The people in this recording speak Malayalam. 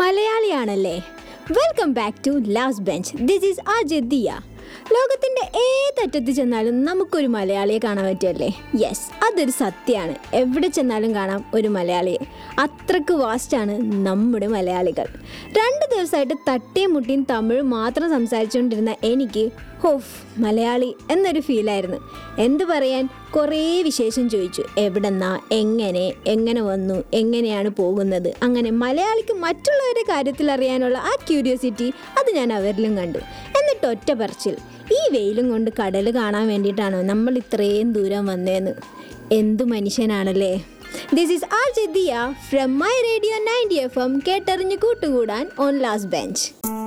മലയാളിയാണല്ലേ welcome back to last bench this is a ജദ്ദിയ ലോകത്തിൻ്റെ ഏതറ്റത്ത് ചെന്നാലും നമുക്കൊരു മലയാളിയെ കാണാൻ പറ്റുമല്ലേ യെസ് അതൊരു സത്യമാണ് എവിടെ ചെന്നാലും കാണാം ഒരു മലയാളിയെ അത്രക്ക് വാസ്റ്റാണ് നമ്മുടെ മലയാളികൾ രണ്ട് ദിവസമായിട്ട് തട്ടിയും മുട്ടിയും തമിഴ് മാത്രം സംസാരിച്ചുകൊണ്ടിരുന്ന എനിക്ക് ഹോഫ് മലയാളി എന്നൊരു ഫീലായിരുന്നു എന്ത് പറയാൻ കുറേ വിശേഷം ചോദിച്ചു എവിടെന്നാ എങ്ങനെ എങ്ങനെ വന്നു എങ്ങനെയാണ് പോകുന്നത് അങ്ങനെ മലയാളിക്ക് മറ്റുള്ളവരുടെ കാര്യത്തിൽ അറിയാനുള്ള ആ ക്യൂരിയോസിറ്റി അത് ഞാൻ അവരിലും കണ്ടു എന്നിട്ട് ഒറ്റ പറച്ചിൽ ഈ വെയിലും കൊണ്ട് കടൽ കാണാൻ വേണ്ടിയിട്ടാണോ നമ്മൾ ഇത്രയും ദൂരം വന്നതെന്ന് എന്തു മനുഷ്യനാണല്ലേ ദിസ് ഈസ് ആർ ജെദിയ from my radio ninety F M കേട്ടറിഞ്ഞ് കൂട്ടുകൂടാൻ ഓൺ ലാസ്റ്റ് ബെഞ്ച്